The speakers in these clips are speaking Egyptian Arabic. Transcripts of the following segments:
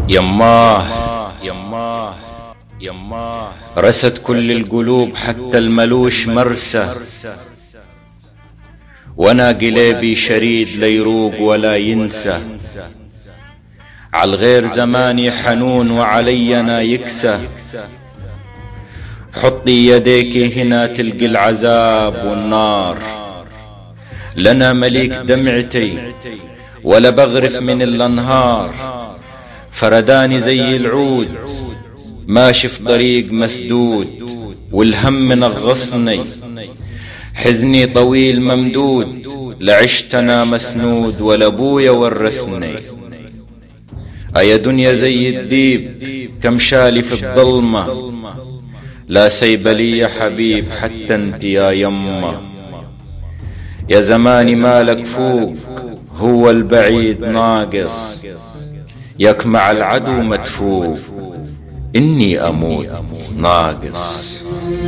يماه يماه يماه رست كل القلوب حتى الملوش مرسى وانا قليبي شريد ليروق ولا ينسى عالغير زماني حنون وعلينا يكسى حطي يديك هنا تلقي العذاب والنار لنا مليك دمعتي ولا بغرف من الانهار فرداني زي العود ماشي في طريق مسدود والهم منغصني حزني طويل ممدود لعشتنا مسنود ولا ابويا ورثني أيا دنيا زي الديب كم شالي في الظلمة لا سيب لي يا حبيب حتى انت يا يمه يا زماني مالك فوق هو البعيد ناقص يك مع العدو مدفوق إني أموت ناقص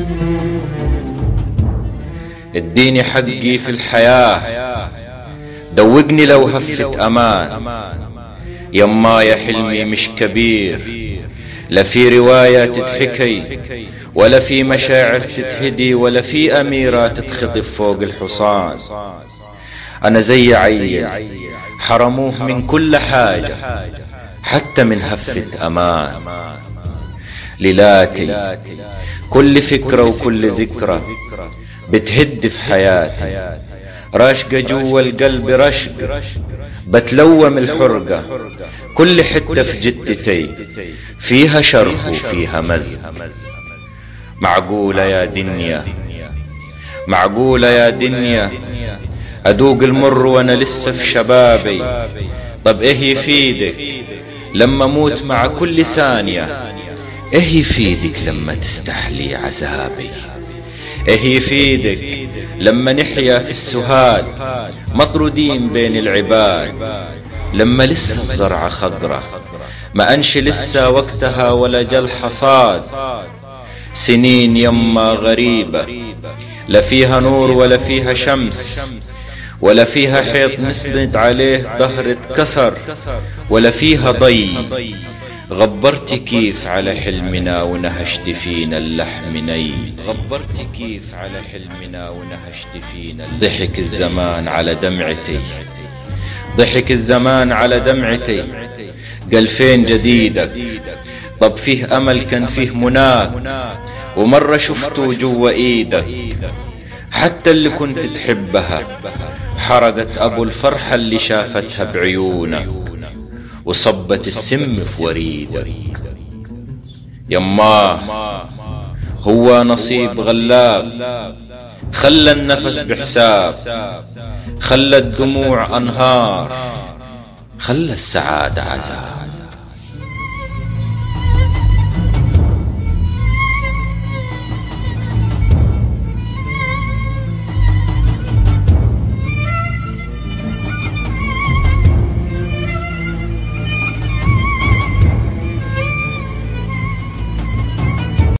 اديني حقي في الحياة دوقني لو هفت أمان يما يا حلمي مش كبير لا في رواية تتحكي ولا في مشاعر تتهدي ولا في أميرة تتخطف فوق الحصان أنا زي عيل حرموه من كل حاجة حتى من هفة أمان ليلاتي كل فكرة وكل ذكرى بتهد في حياتي رشقة جوا القلب رشقة بتلوم الحرقة كل حتة في جدتي فيها شرخ وفيها مز معقولة يا دنيا معقولة يا دنيا أدوق المر وأنا لسه في شبابي طب إيه يفيدك لما موت مع كل ثانية إيه يفيدك لما تستحلي عذابي إيه يفيدك لما نحيا في السهاد مطرودين بين العباد لما لسه الزرعة خضرة ما أنش لسه وقتها ولا جل حصاد سنين يما غريبة لا فيها نور ولا فيها شمس ولا فيها حيط نسند عليه ظهر اتكسر ولا فيها ضي غبرت كيف على حلمنا ونهشت فينا اللحم ني غبرت كيف على حلمنا ونهشت فينا ضحك الزمان على دمعتي ضحك الزمان على دمعتي قال فين جديدك طب فيه امل كان فيه مناك ومرة شفته جوا ايدك حتى اللي كنت تحبها حرقت ابو الفرحة اللي شافتها بعيونك وصبت السم في وريدك يماه هو نصيب غلاب خلى النفس بحساب خلى الدموع انهار خلى السعادة عذاب